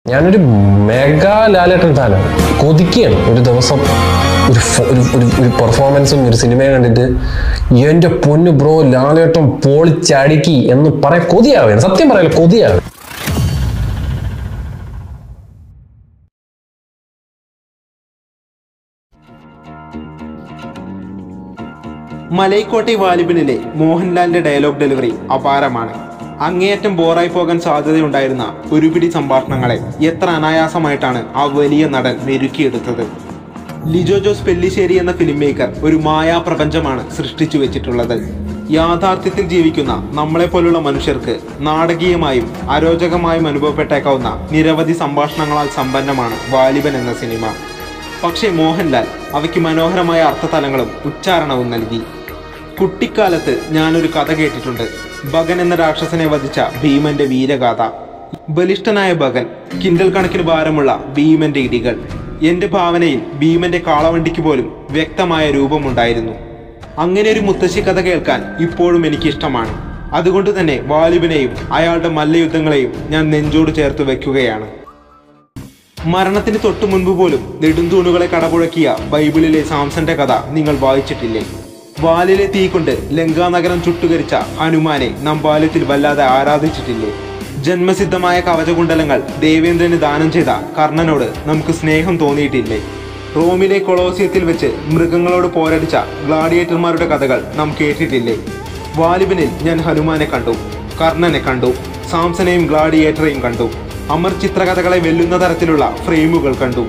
ഞാനൊരു മെഗാ ലാലേട്ടൻ ഫാനാണ് കൊതിക്കുകയാണ് ഒരു ദിവസം ഒരു ഫo- ഒരു ഒരു ഒരു പെർഫോമൻസും ഒരു സിനിമയും കണ്ടിട്ട് എന്റെ പൊന്നു ബ്രോ ലാലേട്ടൻ പൊളിച്ചടുക്കി എന്ന് പറയാൻ കൊതിയാവുകയാണ് സത്യം പറയല കൊതിയാണ് മലൈക്കോട്ടെ വാലിബനിലെ മോഹൻലാലിന്റെ ഡയലോഗ് ഡെലിവറി അപാരമാണ് അങ്ങേയറ്റം ബോറായി പോകാൻ സാധ്യതയുണ്ടായിരുന്ന ഒരു പിടി സംഭാഷണങ്ങളെ എത്ര അനായാസമായിട്ടാണ് ആ വലിയ നടൻ മെരുക്കിയെടുത്തത് ലിജോ ജോസ് പെല്ലിശ്ശേരി എന്ന ഫിലിം മേക്കർ ഒരു മായാ പ്രപഞ്ചമാണ് സൃഷ്ടിച്ചു വെച്ചിട്ടുള്ളത് യാഥാർത്ഥ്യത്തിൽ ജീവിക്കുന്ന നമ്മളെ പോലുള്ള മനുഷ്യർക്ക് നാടകീയമായും അരോചകമായും അനുഭവപ്പെട്ടേക്കാവുന്ന നിരവധി സംഭാഷണങ്ങളാൽ സമ്പന്നമാണ് വാലിബൻ എന്ന സിനിമ പക്ഷേ മോഹൻലാൽ അവയ്ക്ക് മനോഹരമായ അർത്ഥതലങ്ങളും ഉച്ചാരണവും നൽകി കുട്ടിക്കാലത്ത് ഞാനൊരു കഥ കേട്ടിട്ടുണ്ട് ഭഗൻ എന്ന രാക്ഷസനെ വധിച്ച ഭീമന്റെ വീരഗാഥ ബലിഷ്ഠനായ ഭഗൻ കിൻഡൽ കണക്കിന് ഭാരമുള്ള ഭീമന്റെ ഇടികൾ എന്റെ ഭാവനയിൽ ഭീമന്റെ കാളവണ്ടിക്ക് പോലും വ്യക്തമായ രൂപമുണ്ടായിരുന്നു അങ്ങനെ ഒരു മുത്തശ്ശി കഥ കേൾക്കാൻ ഇപ്പോഴും എനിക്ക് ഇഷ്ടമാണ് അതുകൊണ്ട് തന്നെ വാലിബിനെയും അയാളുടെ മല്ലയുദ്ധങ്ങളെയും ഞാൻ നെഞ്ചോട് ചേർത്ത് വെക്കുകയാണ് മരണത്തിന് തൊട്ടു മുൻപ് പോലും നെടുന്തൂണുകളെ കടപുഴക്കിയ ബൈബിളിലെ സാംസന്റെ കഥ നിങ്ങൾ വായിച്ചിട്ടില്ലേ വാലിലെ തീ കൊണ്ട് ലങ്കാനഗരം ചുട്ടുകരിച്ച ഹനുമാനെ നാം ബാല്യത്തിൽ വല്ലാതെ ആരാധിച്ചിട്ടില്ലേ ജന്മസിദ്ധമായ കവചകുണ്ടലങ്ങൾ ദേവേന്ദ്രന് ദാനം ചെയ്ത കർണനോട് നമുക്ക് സ്നേഹം തോന്നിയിട്ടില്ലേ റോമിലെ കൊളോസിയത്തിൽ വെച്ച് മൃഗങ്ങളോട് പോരടിച്ച ഗ്ലാഡിയേറ്റർമാരുടെ കഥകൾ നാം കേട്ടിട്ടില്ലേ വാലിബനിൽ ഞാൻ ഹനുമാനെ കണ്ടു കർണനെ കണ്ടു സാംസനെയും ഗ്ലാഡിയേറ്ററെയും കണ്ടു അമർ ചിത്രകഥകളെ വെല്ലുന്ന തരത്തിലുള്ള ഫ്രെയിമുകൾ കണ്ടു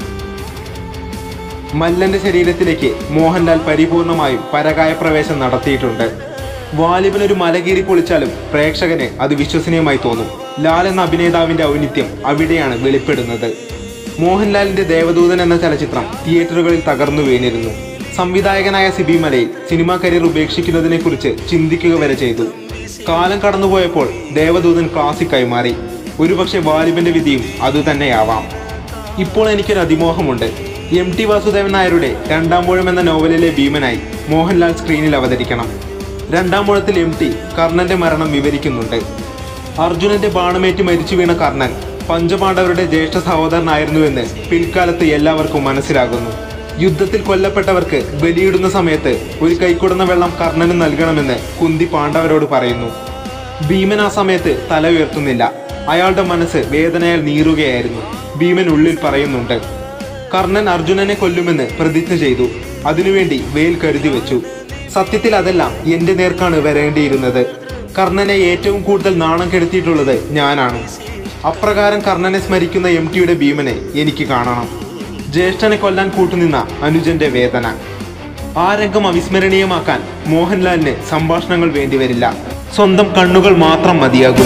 മല്ലന്റെ ശരീരത്തിലേക്ക് മോഹൻലാൽ പരിപൂർണമായും പരകായ പ്രവേശം നടത്തിയിട്ടുണ്ട് വാലിബനൊരു മലകീറി പൊളിച്ചാലും പ്രേക്ഷകന് അത് വിശ്വസനീയമായി തോന്നും ലാൽ എന്ന അഭിനേതാവിന്റെ ഔന്നിത്യം അവിടെയാണ് വെളിപ്പെടുന്നത് മോഹൻലാലിന്റെ ദേവദൂതൻ എന്ന ചലച്ചിത്രം തിയേറ്ററുകളിൽ തകർന്നു വീണിരുന്നു സംവിധായകനായ സിബി മലയിൽ സിനിമാ കരിയർ ഉപേക്ഷിക്കുന്നതിനെ കുറിച്ച് ചിന്തിക്കുക വരെ ചെയ്തു കാലം കടന്നുപോയപ്പോൾ ദേവദൂതൻ ക്ലാസിക്കായി മാറി ഒരുപക്ഷെ വാലിബന്റെ വിധിയും അതുതന്നെയാവാം ഇപ്പോൾ എനിക്കൊരു അതിമോഹമുണ്ട് എം ടി വാസുദേവൻ നായരുടെ രണ്ടാം മൂഴം എന്ന നോവലിലെ ഭീമനായി മോഹൻലാൽ സ്ക്രീനിൽ അവതരിക്കണം രണ്ടാം മൂഴത്തിൽ എം ടി കർണന്റെ മരണം വിവരിക്കുന്നുണ്ട് അർജുനന്റെ ബാണമേറ്റ് മരിച്ചു വീണ കർണൻ പഞ്ചപാണ്ഡവരുടെ ജ്യേഷ്ഠ സഹോദരനായിരുന്നുവെന്ന് പിൽക്കാലത്ത് എല്ലാവർക്കും മനസ്സിലാകുന്നു യുദ്ധത്തിൽ കൊല്ലപ്പെട്ടവർക്ക് ബലിയിടുന്ന സമയത്ത് ഒരു കൈക്കുടന്ന വെള്ളം കർണന് നൽകണമെന്ന് കുന്തി പാണ്ഡവരോട് പറയുന്നു ഭീമൻ ആ സമയത്ത് തല ഉയർത്തുന്നില്ല അയാളുടെ മനസ്സ് വേദനയാൽ നീറുകയായിരുന്നു ഭീമൻ ഉള്ളിൽ പറയുന്നുണ്ട് കർണൻ അർജുനനെ കൊല്ലുമെന്ന് പ്രതിജ്ഞ ചെയ്തു അതിനുവേണ്ടി വേൽ കരുതി വെച്ചു സത്യത്തിൽ അതെല്ലാം എന്റെ നേർക്കാണ് വരേണ്ടിയിരുന്നത് കർണനെ ഏറ്റവും കൂടുതൽ നാണം കെടുത്തിയിട്ടുള്ളത് ഞാനാണ് അപ്രകാരം കർണനെ സ്മരിക്കുന്ന എം ടിയുടെ ഭീമനെ എനിക്ക് കാണണം ജ്യേഷ്ഠനെ കൊല്ലാൻ കൂട്ടുനിന്ന അനുജന്റെ വേദന ആ രംഗം അവിസ്മരണീയമാക്കാൻ മോഹൻലാലിന് സംഭാഷണങ്ങൾ വേണ്ടിവരില്ല സ്വന്തം കണ്ണുകൾ മാത്രം മതിയാകും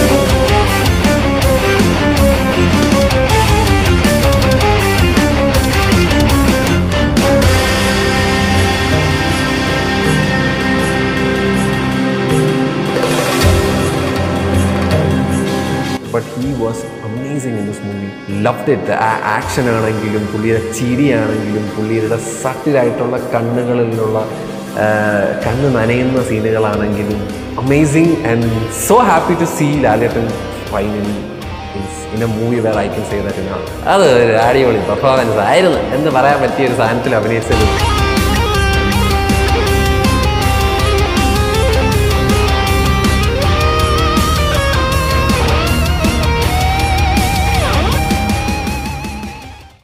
but he was amazing in this movie loved it action ആണെങ്കിലും പുള്ളിയുടെ ചിരിയാണെങ്കിലും പുള്ളിയുടെ സട്ടിലായിട്ടുള്ള കണ്ണുകളിലുള്ള ആ, കണ്ണ് നനയുന്ന സീനുകളാണെങ്കിലും amazing and so happy to see Lalettan finally in a movie where I can say that അത് ഒരു അടിപൊളി പെർഫോമൻസ് ആയിരുന്നു എന്ന് പറയാൻ പറ്റിയ ഒരു സാധനത്തിൽ അഭിനയിച്ചത്